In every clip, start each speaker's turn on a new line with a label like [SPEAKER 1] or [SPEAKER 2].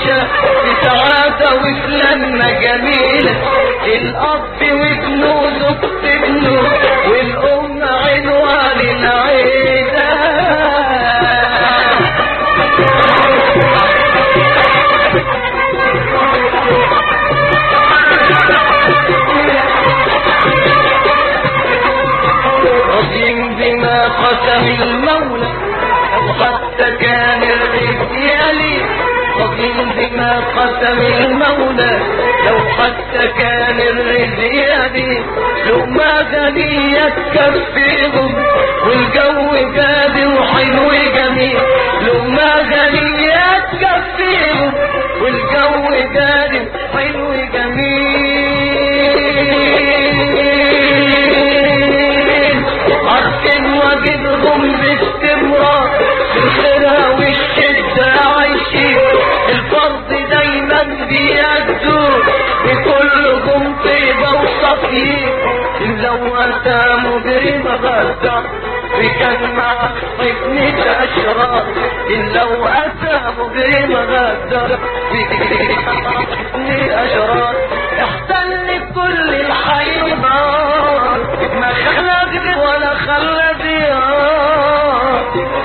[SPEAKER 1] عايشة في سعادة وفي لمة جميلة الأب وابنه زوجة ابنه والأم عنوان العيلة راضين بما قسم المولى أو حتى كان الرزق يلي راضين بما قسم المولى لو حتى كان الرزق يلي لقمة غنية تكفيهم والجو جاد وحلو جميل لقمة غنية تكفيهم والجو جاد حلو جميل عارفين واجبهم باستمرار في الخيرة والشدة عايشين الفرد دايما بيأدوا بكلهم طيبة وصفيين لو أتى مجرم غدر وكان مع ابنة أشرار لو أتى مجرم غدر وكان أشرار احتل كل الحيوان ما خلق ولا خلى ديار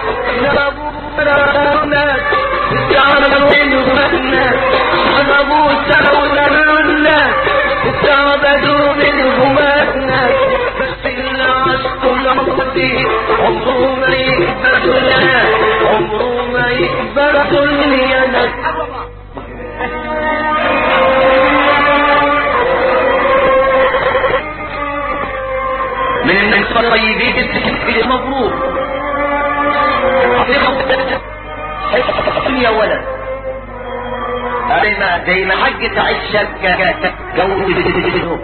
[SPEAKER 1] نبونا ناس استعملوا الناس حضبوا سلونا الناس استعبدوا منهم الناس بس اللي عشقوا العقدي عمره ما يقبل لنا عمره ما يقبل دنيا ناس من الناس الطيبين التكفير مبروك يا ولد زي ما زي ما حجة عشة جو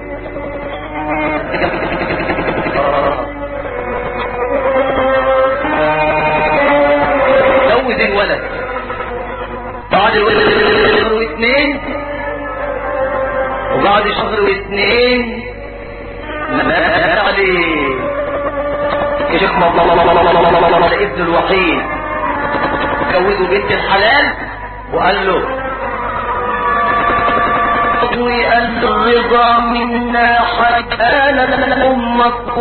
[SPEAKER 1] جوز الولد بعد شهر واثنين وبعد شهر واثنين ما عليه شيخ ابن الوحيد جوزه بنت الحلال وقال له وقال الرضا منا حكانا امك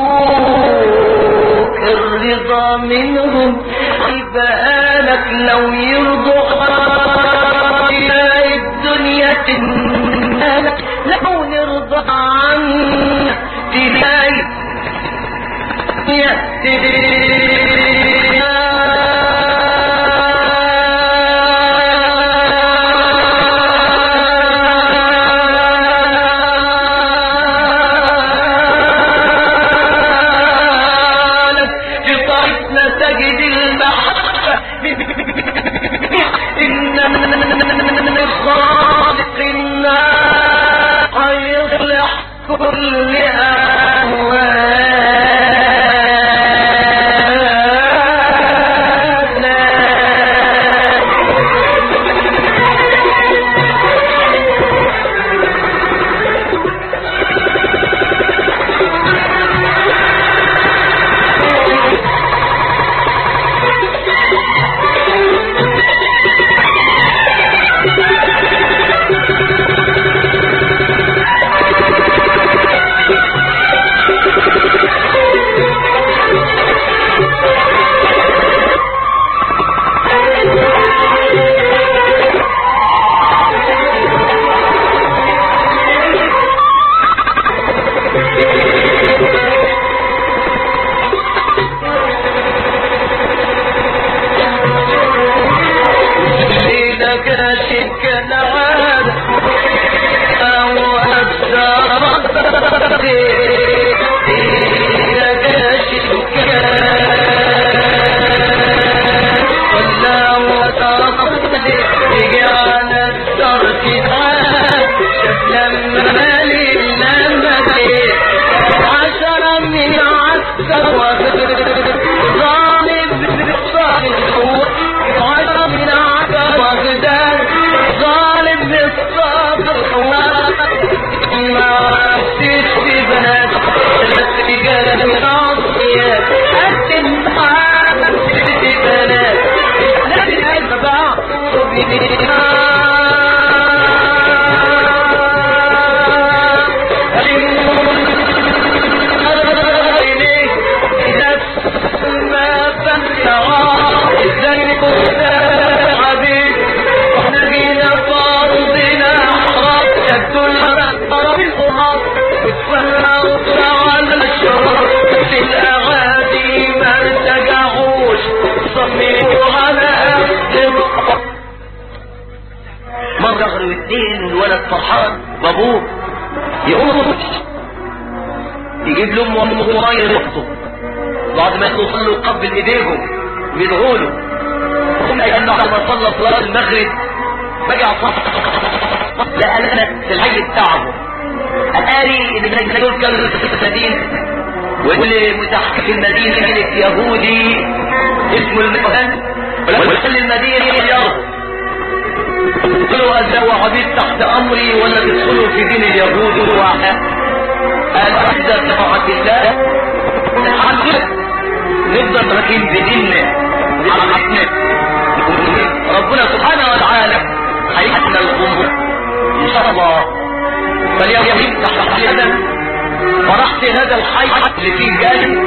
[SPEAKER 1] وابوك الرضا منهم عبالك لو يرضوا الى الدنيا تنالك لو نرضى عنك تلاقي تجد المحبة إن الخالق النار هيصلح كل لك شك العادة أو أكثر لك شك ولا وتقضي تجعل الترك شكلا مالي لما عشر يجيب لهم امه ميه يخطب بعد ما يخلصوا يقبل ايديهم ويدعوا له ثم كان بعد ما صلى صلاه المغرب رجع صح لا انا في الحي بتاعهم اتاري ان من دول كانوا في المدينه واللي متحكم في المدينه كانت يهودي اسمه المكان وكل المدينه يرضى قالوا أزوا عبيد تحت أمري ولا تدخلوا في دين اليهود واحد قال إذا اتبعت الله نتحدث نفضل راكين بديننا بعقيدتنا ربنا سبحانه وتعالى هيحنا الأمور إن شاء الله فاليوم يفتح هذا فرحت هذا الحي اللي فيه جالي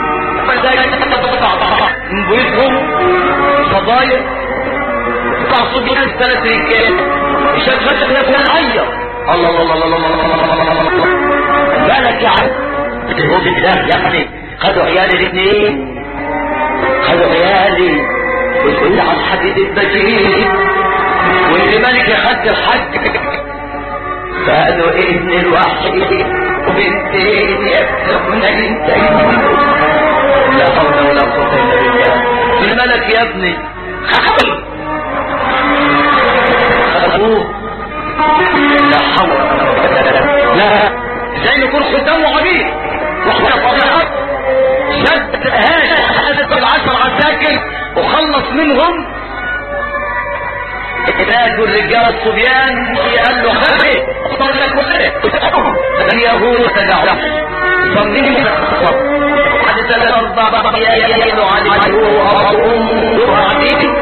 [SPEAKER 1] من بيوتهم فضايل تعصب ناس ثلاث رجال يشغل احنا في الحية الله الله الله الله الله الله بالك يا عم هو بالله يا ابني خدوا عيالي الاثنين خدوا عيالي وتقول على الحديد البجيل واللي ملك خد الحج قالوا ابن الوحيد وبنتين يبتغون انتين لا حول ولا قوة الا بالله الملك يا ابني خاول خذوه لا حول لا زي نكون ختام وعبيد واحنا فضيحات شد هاش حدث العشر عساكر وخلص منهم نادوا الرجال الصبيان قال له خفي صار لك وخفي اليهود تدعوا صمني حدث الاربع يا عليه وامه وعبيده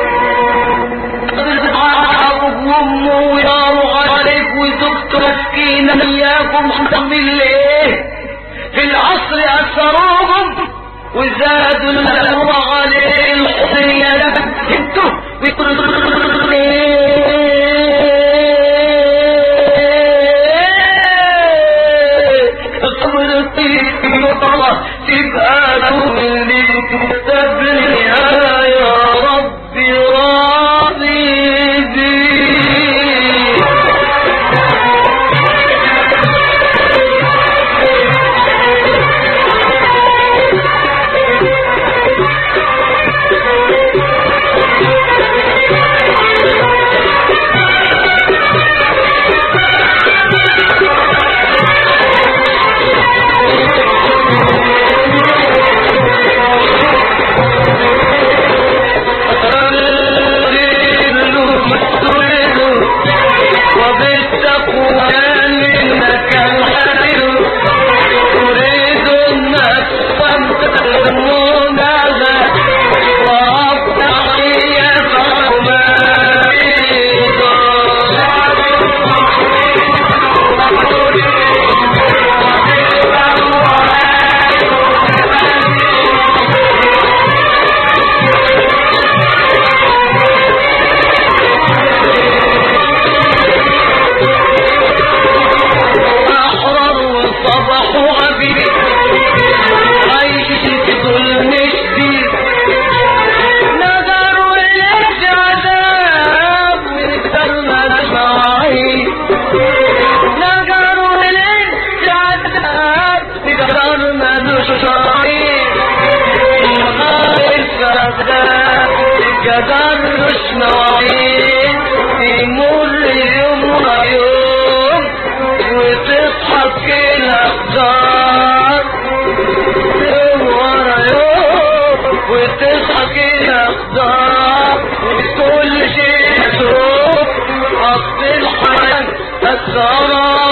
[SPEAKER 1] وامه ويارو عليك وزوجته مسكينة اياكم هتعمل ايه في العصر اثروهم وزادوا الامر عليه الحسين انتوا تبقى تولي تبنيها يا رب راضي بي وبالتقوى منك الحبيب تريد النفس المنادى وأبدعي يفعل ما أحرر وصبحوا عبيد عيش في ظلم شديد نظروا إليك عذاب والكلمة معي نظروا إليك عذاب والكلمة شعي خايف أغداد قدر مش مواعيد يمر يوم ويوم وتضحك الأخبار يوم ورا يوم وتضحك الأخبار كل شيء يشوف أصل الحياة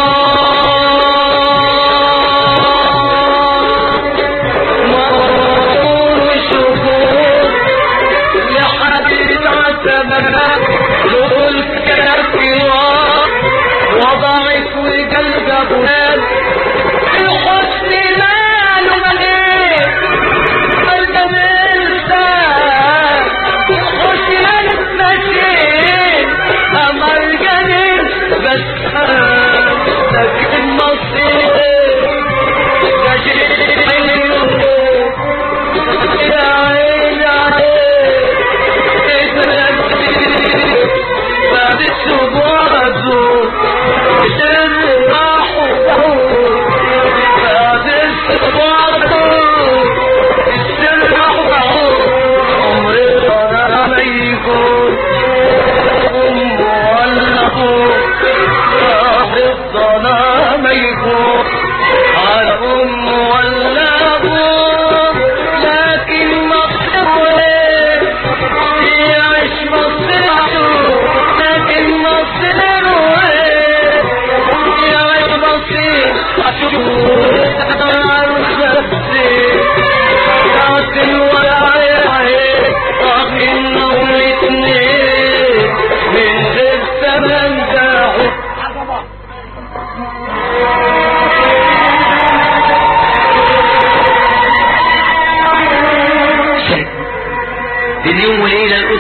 [SPEAKER 1] الثرى مرور الشهور لحديث عتبك دخول كافرات وضعف وقلب فلان الحسن ماله مليء قلب الانسان الحسن المسير اما الجميل بس لكن مصير يا عيني عليك بعد السبوع الزور راحوا بعد السبوع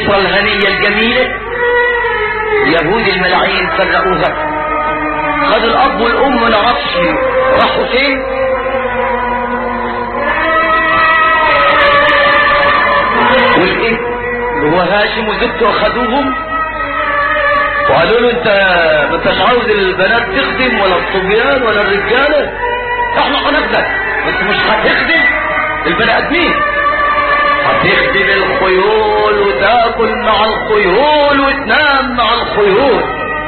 [SPEAKER 1] الأسرة الغنية الجميلة يهود الملاعين فرقوها خد الأب والأم ما نعرفش راحوا فين والإيه هو هاشم وزوجته أخدوهم وقالوا له انت ما انتش عاوز البنات تخدم ولا الصبيان ولا الرجاله احنا هنخدم بس مش هتخدم البني ادمين هتخدم الخيول وتاكل مع الخيول وتنام مع الخيول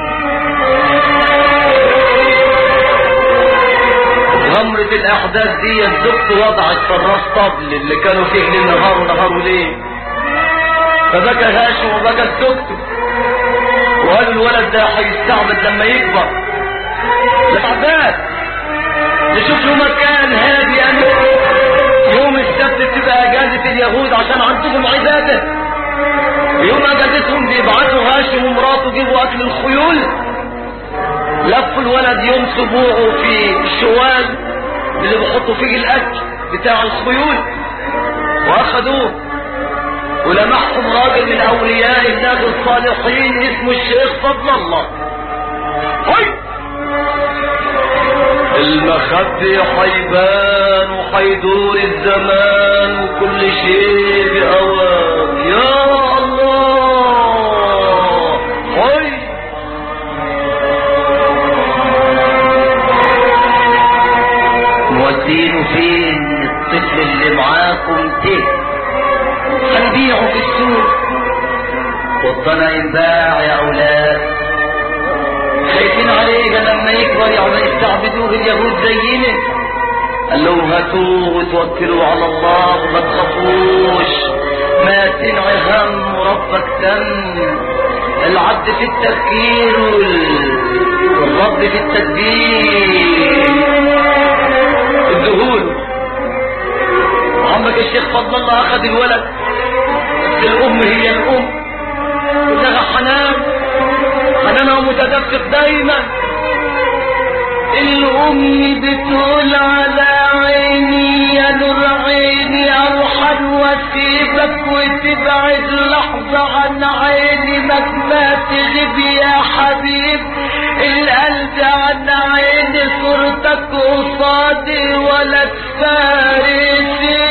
[SPEAKER 1] غمرة الأحداث دي الزبط وضعت في الراس طبل اللي كانوا فيه ليل نهار ونهار وليل فبكى هاشم وبكى زوجته وقالوا الولد ده هيستعبد لما يكبر الأحداث نشوف له مكان هادي أمن يوم السبت تبقى اجازة اليهود عشان عندهم عبادة يوم اجازتهم بيبعتوا هاشم ومراته يجيبوا اكل الخيول لفوا الولد يوم سبوعه في الشوال اللي بيحطوا فيه الاكل بتاع الخيول واخدوه ولمحهم راجل من اولياء الله الصالحين اسمه الشيخ فضل الله هاي المخبي حيبان وحيدور الزمان وكل شيء بأوان يا الله هاي مودينه فين الطفل اللي معاكم ده هنبيعه في السوق وطنا ينباع يا اولاد خايفين عليه لما يكبر يعني يستعبدوه اليهود زينا قال لهم هاتوه وتوكلوا على الله وما تخافوش ما تنعي هم ربك تم العبد في التفكير والرب في التدبير الذهول وعمك الشيخ فضل الله اخذ الولد بس الام هي الام انها حنان حنانها متدفق دايما الام بتقول على عيني يا نور عيني ارحل واسيبك وتبعد لحظة عن عيني مهما تغيب يا حبيب القلب عن عيني صورتك قصادي ولا تفارسي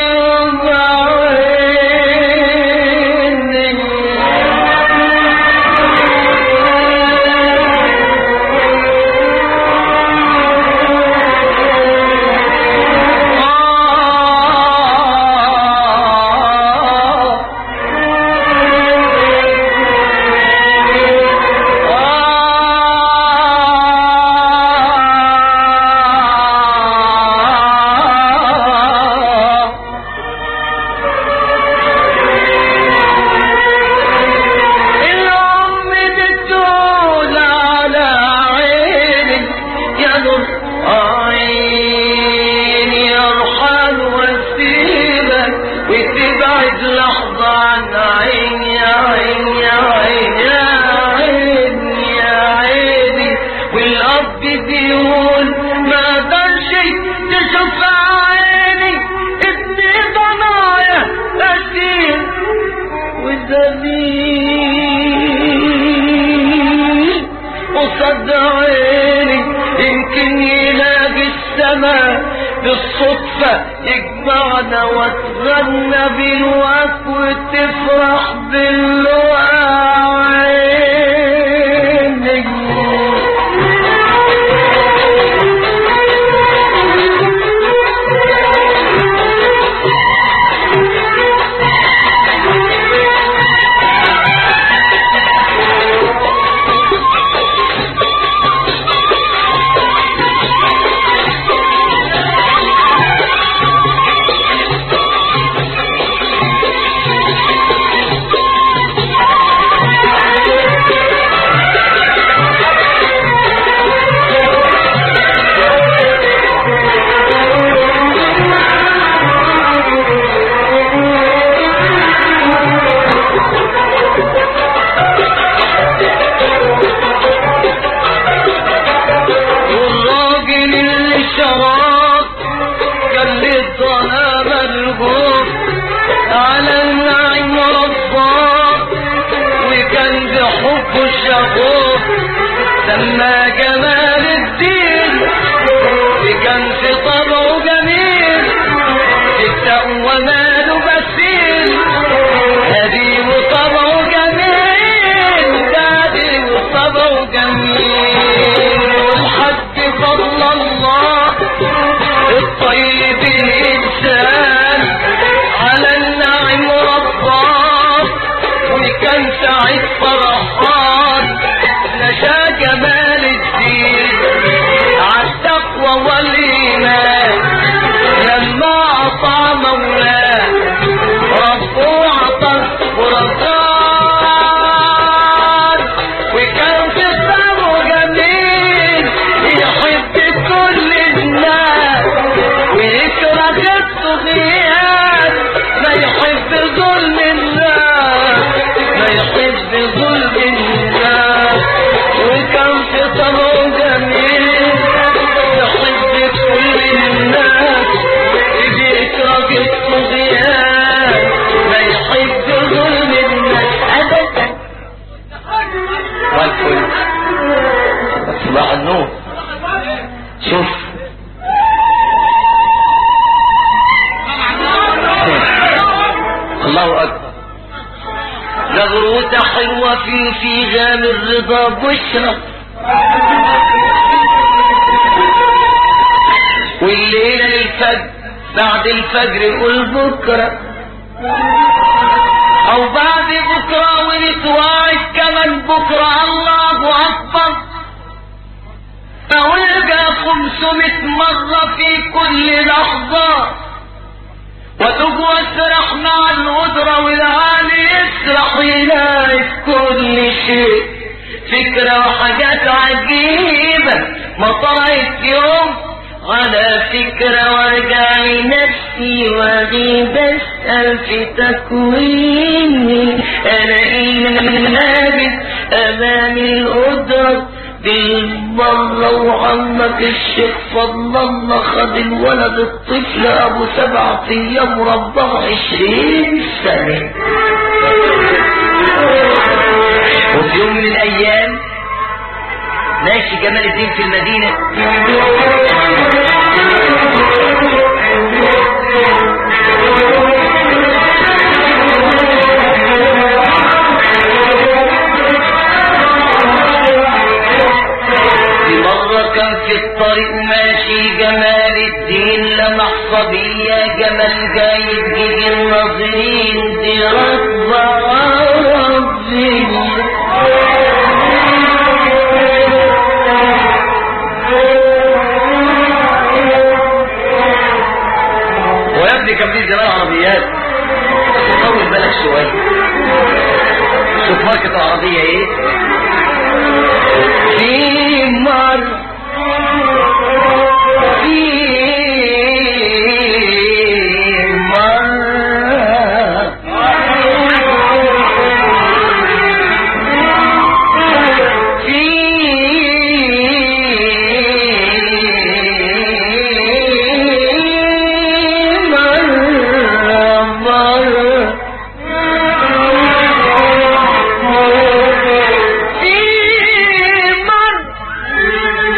[SPEAKER 1] بالصدفة يجمعنا وتغنى بالوقت وتفرح باللقاء عيني والراجل اللي شراك قال لي الظلام الغوف على النعيم رباك والشهور سمى جمال الدين كان في طبعه جميل التقوى ماله بسيل هدي وطبعه جميل هدي وطبعه جميل والحج فضل الله الطيب الإنسان على النعم رباه وكان سعيد فرحان نشا جمال الدين عالتقوى والإيمان لما أطاع مولاه ربه عطى ورزقان وكان في الثمر جميل يحب كل الناس ويكره الطغيان ما يحب ظلم الناس ما يحب ظلم الناس وكان في ثمر جميل يحب كل الناس يكره الطغيان ما يحب ظلم الناس ابدا والكل صباح النور شوف الله اكبر نغروت حلوة في في جام الرضا بشرى والليلة للفجر بعد الفجر قول بكرة او بعد بكرة ونتواعد كمان بكرة الله اكبر فولجى خمسمائة مرة في كل لحظة وتجوى اسرح مع القدرة والعالي يسرح يلاقي في كل شيء فكرة وحاجات عجيبة ما طلعت يوم على فكرة وارجع لنفسي واغيب اسأل في تكويني انا ايه لابس امام القدرة بالمرة وعمك الشيخ فضل الله خد الولد الطفل ابو سبعة ايام رباه عشرين سنة وفي يوم من الايام ماشي جمال الدين في المدينة في مرة كان في الطريق ماشي جمال الدين لمح صبية جمال جايب جيجي الناظرين دي ربة ويا ابني كان في زمان عربيات طول بالك شوية شوف ماركة العربية ايه في مرة في مرة في مرة مرة في مرة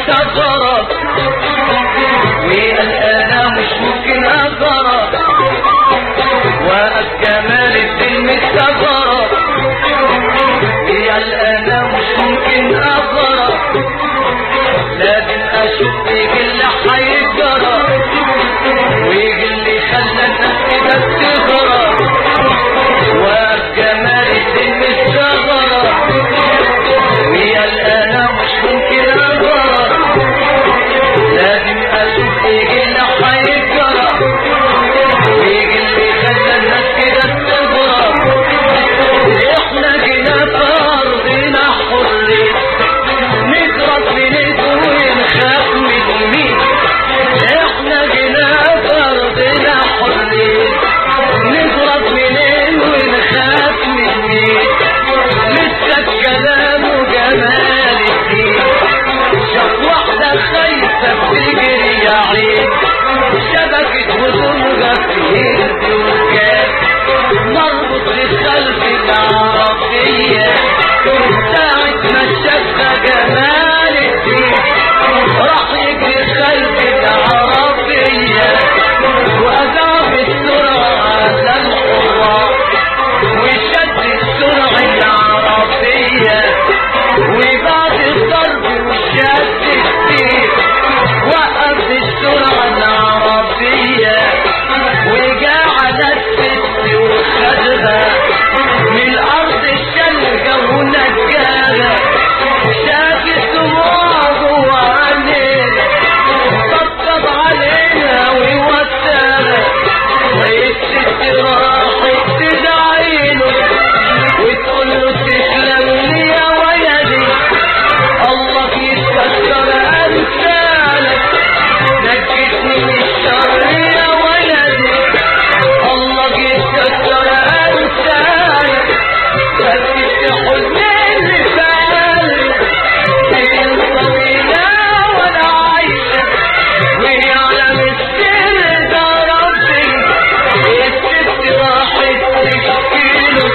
[SPEAKER 1] ثغرة والآن مش ممكن أثرة وقف جمال الدين الثغرة هي الآن مش ممكن أثرة لازم أشوف يجي اللي هيجرى ويجي اللي خلى الناس كده تغرى وقف جمال الدين الثغرة وهي الآن مش ممكن أغرى لازم أشوف يجي اللي هيجرى ويجي اللي خلى الناس كده تغرى احنا جينا في أرضنا حرين نضرب بنيت ونخاف من مين احنا جينا في أرضنا حرين نضرب منين ونخاف من مين لسه الكلام وجمال الدين شاف واحدة خايفة بتجري يا عين شبكة وزنجة في يدي وكان مربوط لخلف العربية ساعة ما شافها جمال الدين راح يجري خلف العربية وأدام السرعة على الحرة وشد السرعة العربية وبعد الضرب وشد السيف وقف السرعة العربية وجا على الست وخدها من الأرض الشلقة ونجاها شاف الدموع جوا عينيها طبطب عليها ويوساها والست راحت تدعي له وتقول له تسلم لي يا ولدي الله يستر امثالك نجتني من الشر يا ولدي الله يستر امثالك فكت حزن اللي فعلك بين طويلة ولا عايشة ويعلم السر ده ربي الست راحت تشكيله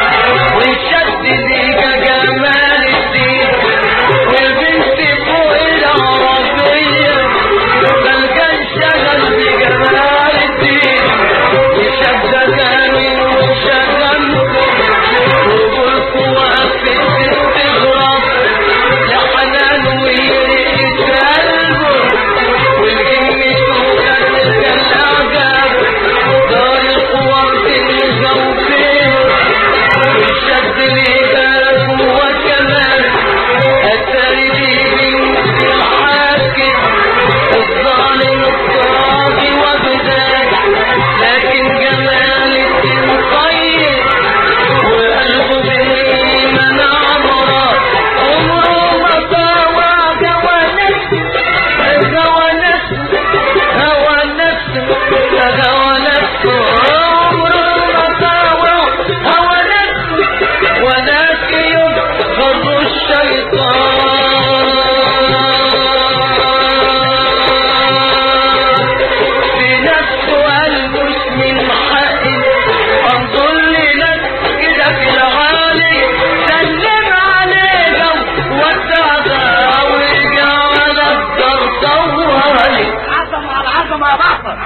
[SPEAKER 1] وشد ليك جمال الدين والبنت فوق العربية بلقى انشغل بجمال الدين وشد تاني وشغلته وقلت وقفت تستغرب لحنان ويريد قلبه والجن شوكت العجب دار القوار المزوفين والشد لباك وكمان أتاري بنت الحاكم الظالم الطاغي وبداك لكن جمال الدين طيب وقلبه بالإيمان عمره عمره ما طاوع جوى نفسه جوى نفسه هوى نفسه هوى نفسه عمره ما طاوع هوى نفسه ولكن يبغض الشيطان في نفسه قلبه من حقي انظر لك كده في العالي سلم علينا وسعدها وجعل الدار طوالي
[SPEAKER 2] عظمة على عظمة يا بعض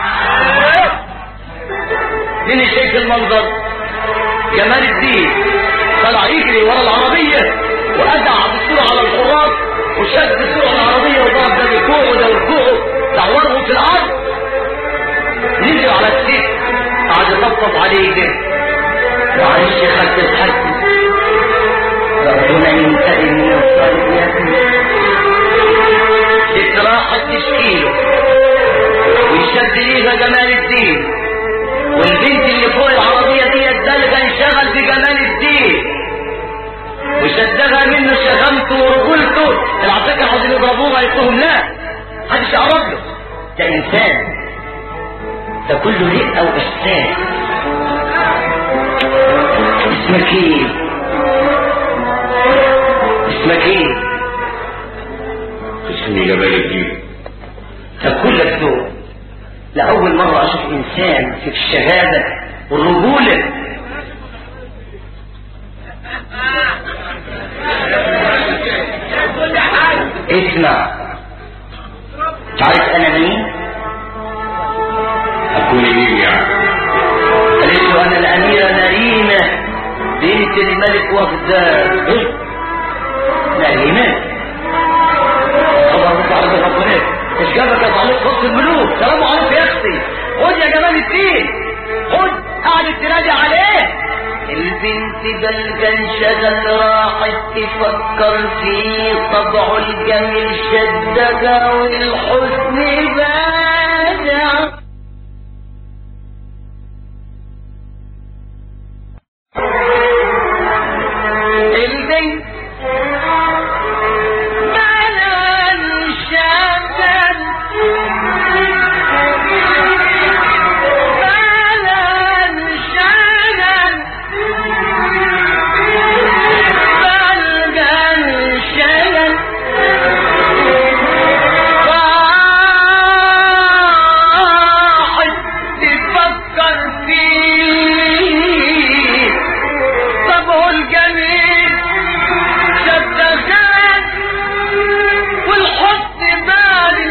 [SPEAKER 1] مين شايف المنظر جمال الدين طلع يجري ورا العربية وأدع بالسرعة على الحراس وشد السرعة العربية وضرب ده بكوعه وده بكوعه دعوره في الأرض نزل على السيف قعد يطبطب عليه كده معلش خدت الحد ربنا ينتقم من الصالح يا ابني ست راحت تشكيله ويشد ليها جمال الدين والبنت اللي فوق العربية دي الدلغة انشغل بجمال الدين وشدها منه شغمته ورجولته العساكر عايزين يضربوه يقولهم لا محدش يقرب له ده انسان ده كله رئة واحسان اسمك ايه اسمك ايه
[SPEAKER 3] اسمي جمال الدين
[SPEAKER 1] ده كلك ذوق لأول مرة أشوف إنسان في الشهادة والرجولة اسمع عارف انا مين
[SPEAKER 3] اكون مين يعني
[SPEAKER 1] قالت له انا الاميرة نريمة بنت الملك وغزال ايه نريمة خبر على ربنا مش جابك يا طالب خص الملوك سلام عليكم يا اختي خد يا جمال الدين خد قعدت تنادي عليه البنت بلجن شغل راحت تفكر في طبعه الجميل شدها والحزن بادع البنت ملل شغل ملل شغل بلجن شغل راحت تفكر فيه طبعه الجميل شدخان والحسن بالي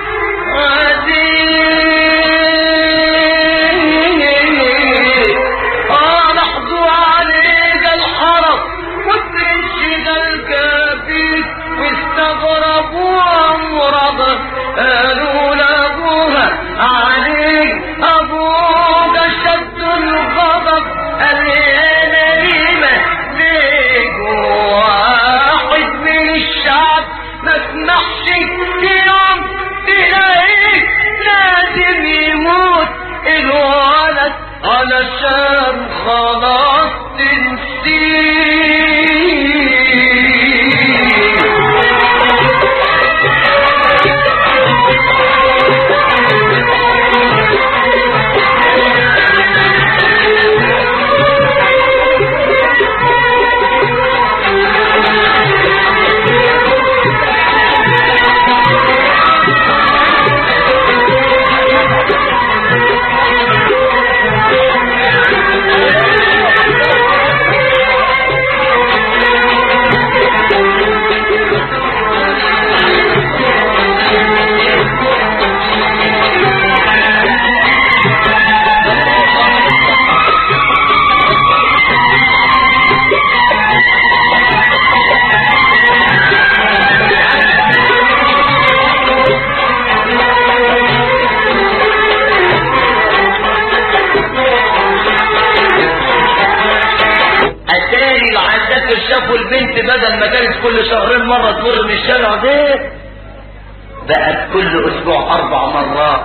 [SPEAKER 1] عزيز اه لحظوا عليك الحرم وتنشغل الكافيك واستغربوا امرض قالوا لابوها عليك ابوك شد الغضب قال يا نريمه ليك واحد من الشعب ما اسمحش في يوم تلاقيك لازم يموت الولد علشان خلاص تنسيه اتاري العساكر شافوا البنت بدل ما كانت كل شهرين مرة تمر من الشارع ده بقت كل اسبوع اربع مرات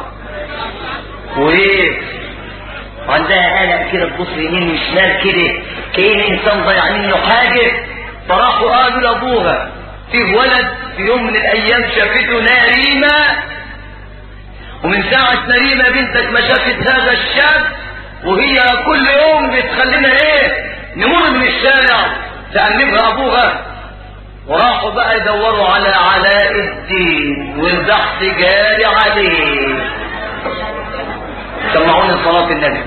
[SPEAKER 1] وايه عندها قلق كده تبص يمين وشمال كده كأن انسان ضيع منه حاجة فراحوا قالوا لابوها في ولد في يوم من الايام شافته نريمة ومن ساعة نريمة بنتك ما شافت هذا الشاب وهي كل يوم بتخلينا ايه نمر من الشارع تأنبها ابوها وراحوا بقى يدوروا على علاء الدين والبحث جاري عليه سمعوني صلاة النبي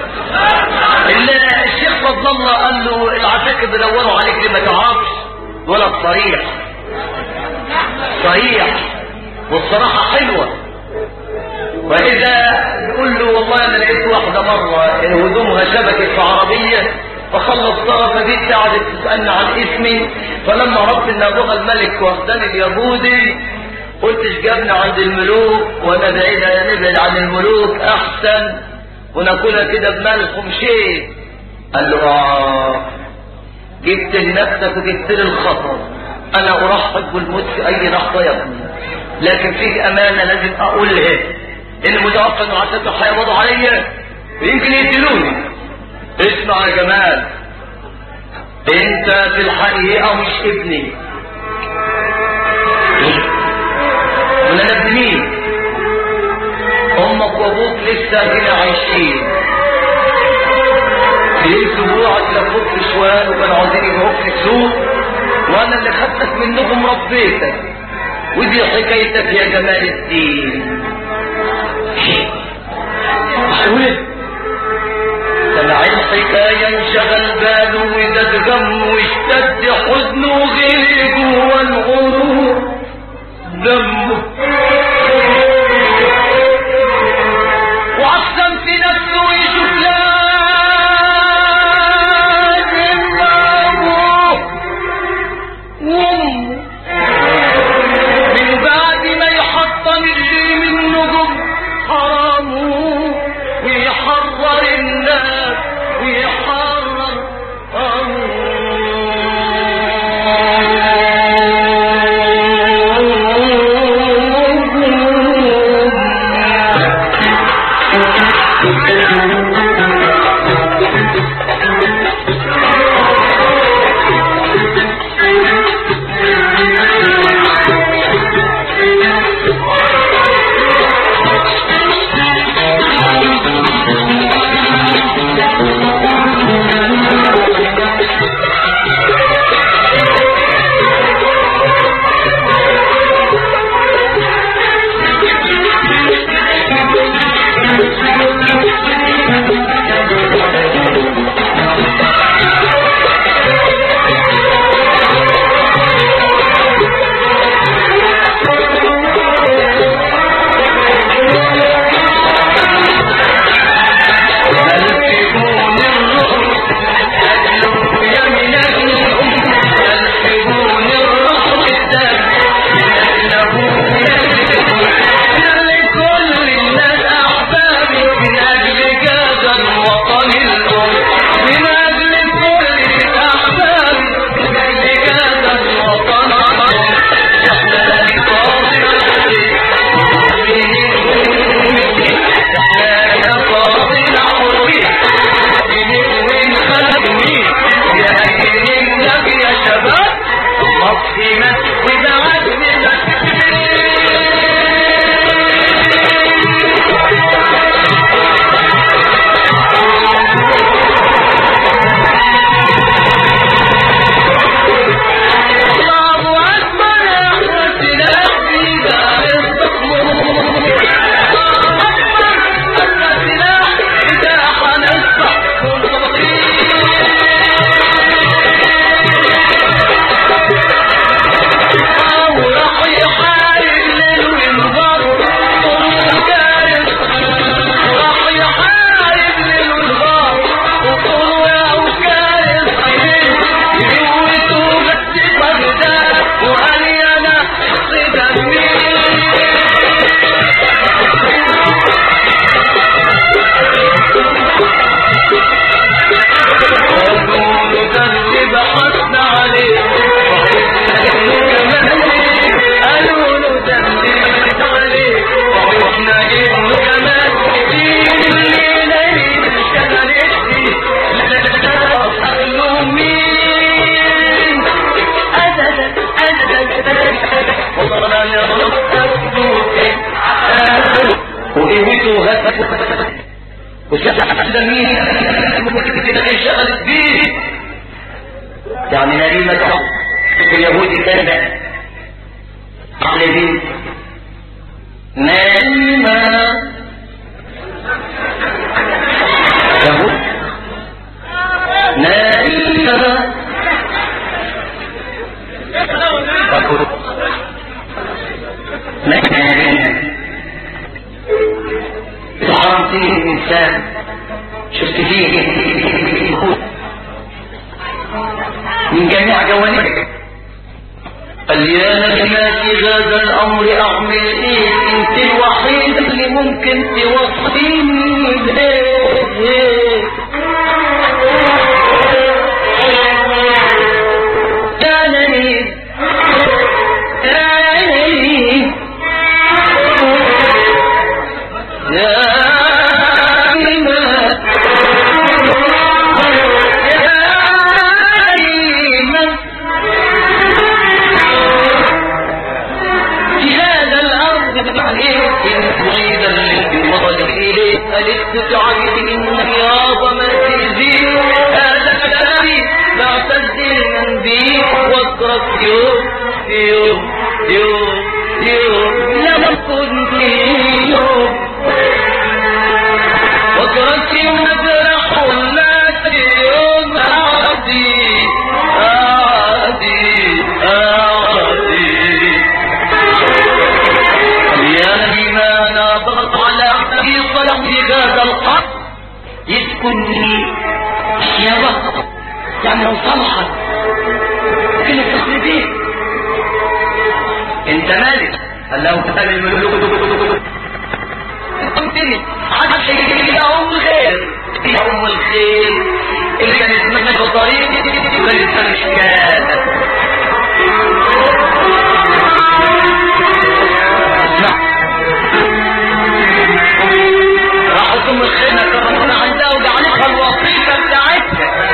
[SPEAKER 1] اللي الشيخ فضل الله قال له العساكر بيدوروا عليك ليه ما تعرفش ولد صريح صريح والصراحة حلوة وإذا يقول له والله أنا لقيت واحدة مرة هدومها شبكت في عربية فخلصتها فجيت قعدت تسألني عن اسمي فلما عرفت إن أبوها الملك واخداني اليهودي قلتش جابني عند الملوك وانا بعيد نبعد عن الملوك احسن وناكلها كده بملح ومشيت قال له اه جبت لنفسك وجبت لي الخطر انا ارحب بالموت في اي لحظه يا ابني لكن فيك امانه لازم اقولها ان متوقع ان عشان هيقبضوا عليا ويمكن يقتلوني اسمع يا جمال انت في الحقيقه مش ابني ولا انا ابن مين امك وابوك لسه هنا عايشين في اسبوعك لفوت في شوال وكانوا عاوزين يبيعوك في السوق وانا اللي خدتك منهم ربيتك ودي حكايتك يا جمال الدين معقول سمع الحكاية انشغل باله وزاد غم واشتد حزنه وغير جوه الغرور دمه أمه من بعد ما يحطم اللي من نجوم حرامه ويحرر الناس ويحرر وقوته هات وشفت مين انشغلت بيه يعني نريمة حب اليهودي كان ده عقل بيه نريمة يهود نريمة نريمة حرام فيه الإنسان شفت فيه من جميع جوانبه قال يا نجماتي هذا الأمر أعمل إيه أنت الوحيدة اللي ممكن توصيني بإيه يا نبي يا نبي يا إيمان يا إيمان في هذا الأرض عليك بعيدا بالوصل إليك الاستطاعة إن رياض ما تزيد هذا كلامي تعتز بي واترك يوم يوم يوم يوم لم كنت يوم وترك مجرح الناس يوم عادي عادي عادي يا بما ناظرت على في صلح هذا القصر يسكنني يا بطل يعني لو صلحت كانت تخربيه قال له تعالى الملوك قمتني عاد يا ام الخير يا ام الخير اللي كان اسمها في الطريق وكان اسمها مشكات اسمع راحت ام الخير كرمونا عندها وجعلتها الوظيفه بتاعتها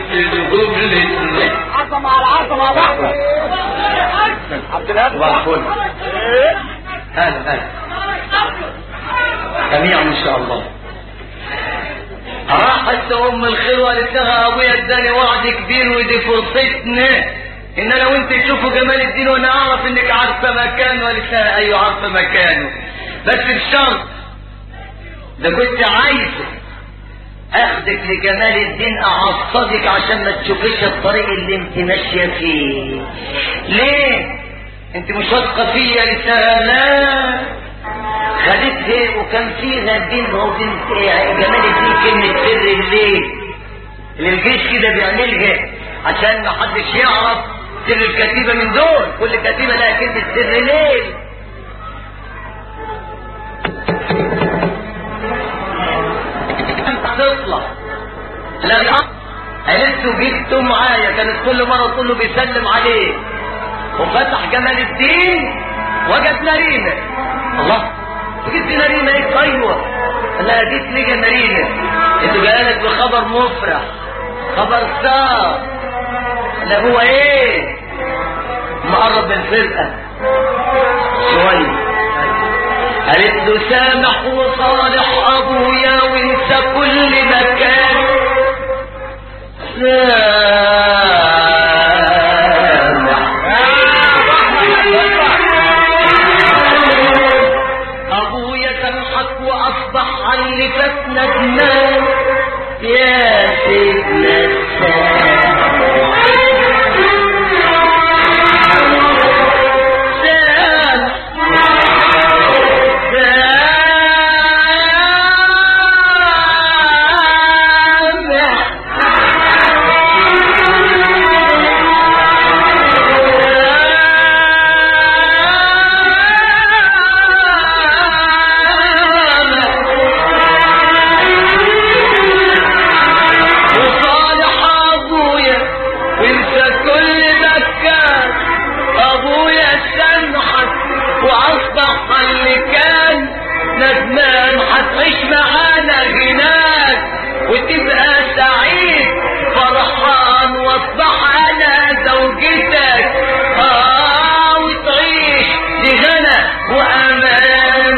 [SPEAKER 1] تدهم لله
[SPEAKER 2] عظمة على عظمة يا بحر عبد الهادي
[SPEAKER 1] صباح الفل هلا هلا جميعا ان شاء الله راحت ام الخير وقالت لها ابويا اداني وعد كبير ودي فرصتنا ان انا وانت تشوفوا جمال الدين وانا اعرف انك عارفه مكانه قالت لها ايوه عارفه مكانه بس بشرط ده كنت عايزه اخدك لجمال الدين اعصبك عشان ما تشوفيش الطريق اللي انت ماشيه فيه ليه انت مش واثقه فيا لسه لا خدتها وكان فيها بينها وبين جمال الدين كلمه سر الليل اللي الجيش كده بيعملها عشان ما حدش يعرف سر الكتيبه من دول كل كتيبه لها كلمه سر ليل تطلع لا قالت له جبته معايا كانت كل مره تقول له بيسلم عليه وفتح جمال الدين وجد نريمه الله جبت نريمه ايه ايوه لا جيت لي نريمه انت جايلك بخبر مفرح خبر سار لا هو ايه مقرب من الفرقه شويه قالت له سامح وصالح ابويا وانسى كل مكان سامح ابويا سامحك واصبح عني فات ندمان يا سيدنا السلام وصالح ابويا وانسى كل مكان ابويا سامحك واصبح اللي كان ندمان هتعيش معانا هناك وتبقى سعيد فرحان واصبح انا زوجتك اه وتعيش بغنى وامان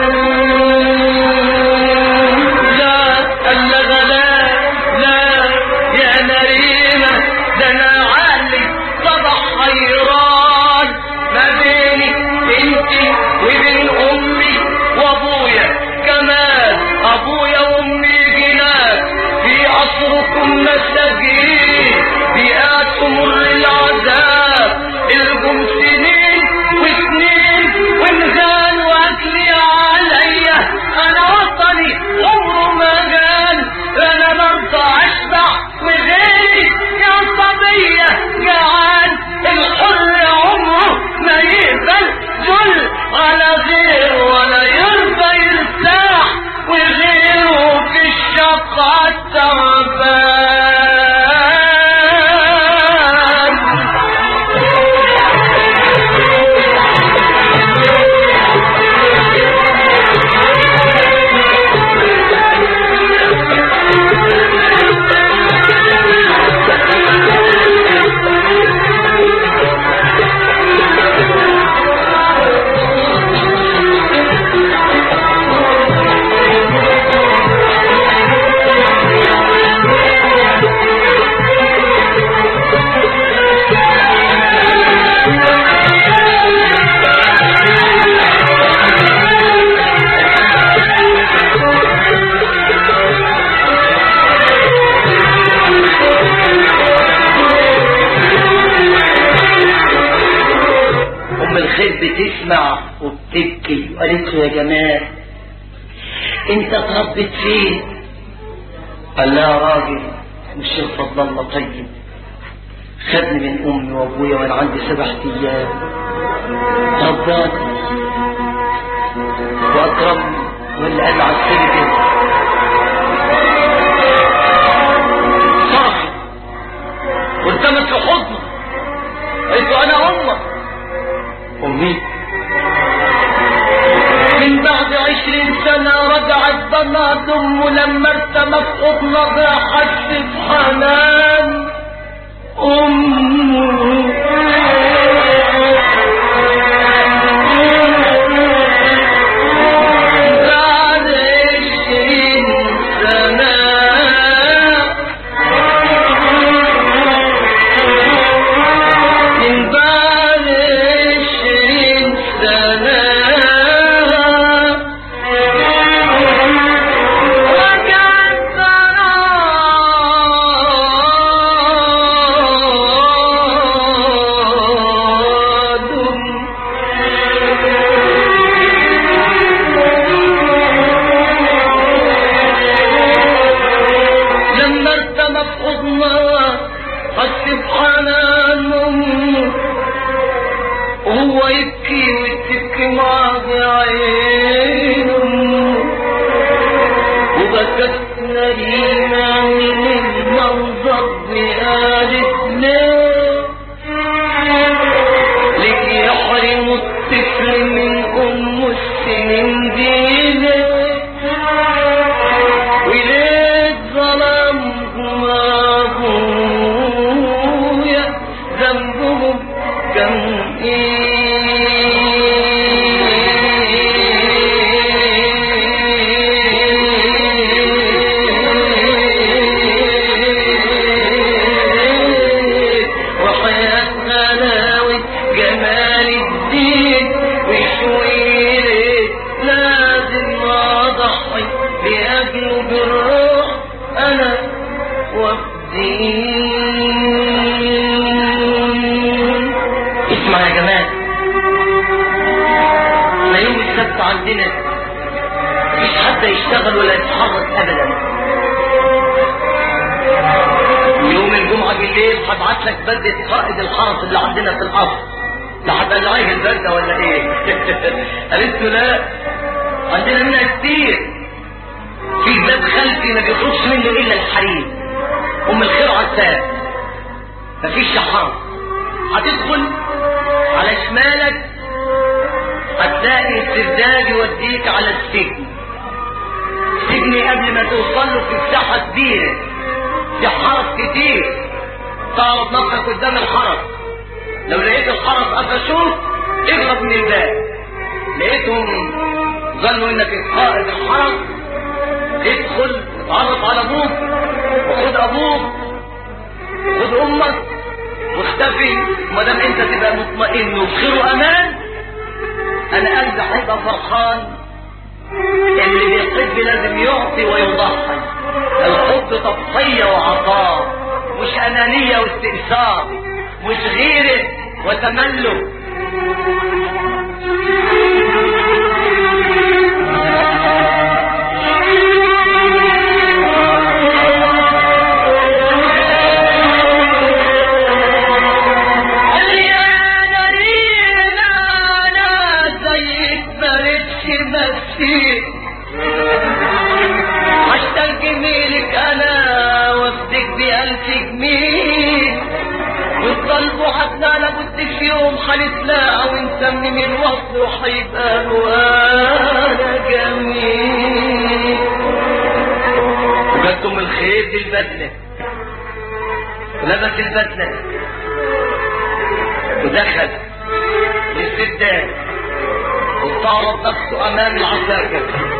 [SPEAKER 1] لا الا غلا لا يا نريمه ده انا علي صبح حيران ما بيني انتي وبين امي وابويا كمان ابويا وامي جنات في عصركم مساجين بيئات تمر العذاب الجم سنين وسنين ونغان واكلي عليا انا وطني عمره ما جان انا برضى اشبع وغيري يا صبية جعان الحر عمره ما يقبل ذل على غيره ولا يرضى يرتاح وغيره في الشقة تعبان ام الخير بتسمع وبتبكي وقالت له يا جمال انت اتربيت فين قال لها يا راجل والشيخ فضل الله طيب خدني من امي وابويا وانا عندي سبع ايام رباني واكرمني واللي قال على السجن صاحي والتمس في حضنه قلت له انا امك امي من بعد عشرين سنة رجعت ضنا أمه لما ارتمى في حضنها حست بحنان حنان أمه وهو يبكي وتبكي معاه عين أمه وبكت نريمة من المنظر قالت ليه لك يحرم الطفل من أم السنين دي ليه وليه ظلمهم أبويا ذنبهم كم إيه وحياة غلاوة جمال الدين وشوية لازم أضحي لأجله بالروح أنا والدين اسمع يا جمال احنا يوم السبت عندنا مفيش حد يشتغل ولا يتحرك ابدا يوم الجمعة بالليل هبعت لك بدلة قائد الحرس اللي عندنا في القصر ده هبقى العيه البردة ولا ايه؟ قالت له لا عندنا منها كتير في باب خلفي ما بيخرجش منه الا الحريم ام الخير عساه مفيش حرس هتدخل على شمالك هتلاقي سرداب يوديك على السجن سجن قبل ما توصل له في مساحة كبيرة في حرس كتير تعرض نفسك قدام الحرس لو لقيت الحرس قفشوك اهرب من الباب لقيتهم ظنوا انك قائد الحرس ادخل اتعرف على ابوك وخد ابوك خد امك واختفي ما دام انت تبقى مطمئن وبخير وامان انا قلبي هيبقى فرحان اللي بيحب لازم يعطي ويضحي الحب تضحية وعطاء مش أنانية واستئثار مش غيرة وتملك عشتاق جميلك انا وافدك بألف جميل والقلب حتى لابد في يوم هنتلاقى ونسمم الوصل وهيبقى وانا جميل وجاتكم الخير دي البدلة ولبس البدلة ودخل للسداد واستعرض نفسه امام العساكر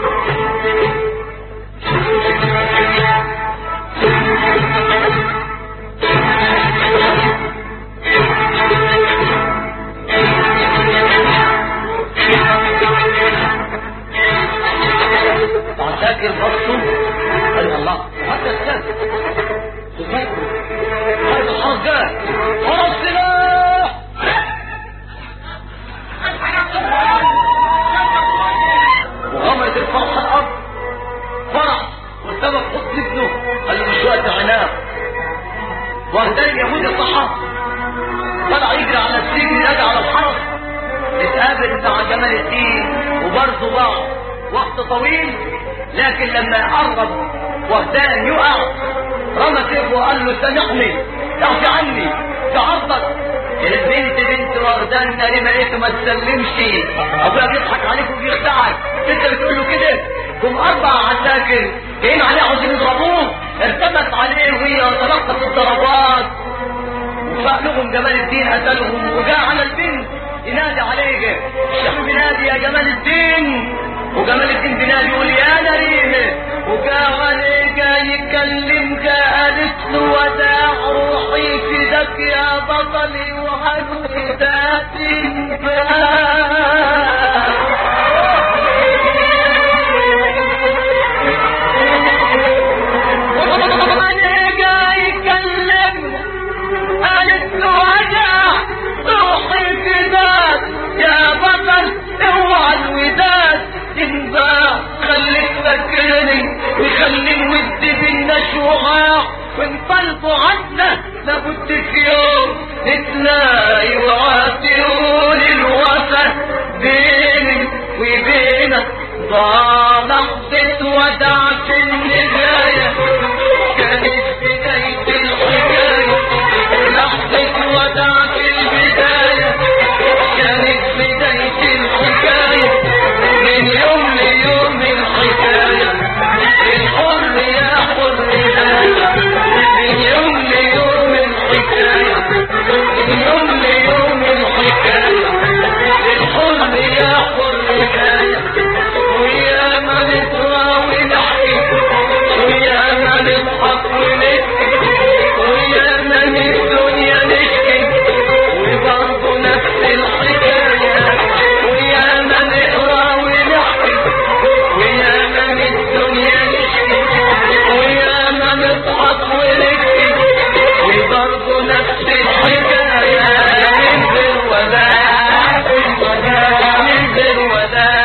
[SPEAKER 1] عساكر بصوا قال الله هذا السد تفكروا هذا الحرجات خلاص سلاح وغمرت الفرحة الأرض فرح وسبب حسن ابنه قال له مش وقت عناق وهدان اليهود الصحابة طلع يجري على السجن يجي على الحرس اتقابل مع جمال الدين وبرضه بعض وقت طويل لكن لما قرب وهدان يقع رمى سيفه وقال له سامحني اعفي عني في عرضك البنت بنت وردان لما لقيته ما تسلمش ابويا بيضحك عليك وبيخدعك انت بتقول له كده جم اربع عساكر جايين عليه عاوزين يضربوه ارتبت عليه وهي تلقت الضربات وفألهم جمال الدين قتلهم وجاء على البنت ينادي عليه الشيخ بينادي يا جمال الدين وجمال الدين بينادي يقول يا نريمه وجاء عليه جاي يكلمك قالت له وداع روحي فداك يا بطلي وحدك تاتي انا جاي يكلمك قالت له وداع روحي فداك يا بطل اوعى الوداد تنباع خليك فاكرني وخلي الود بينا شعاع وانطلقوا عنا لابد في يوم أبدا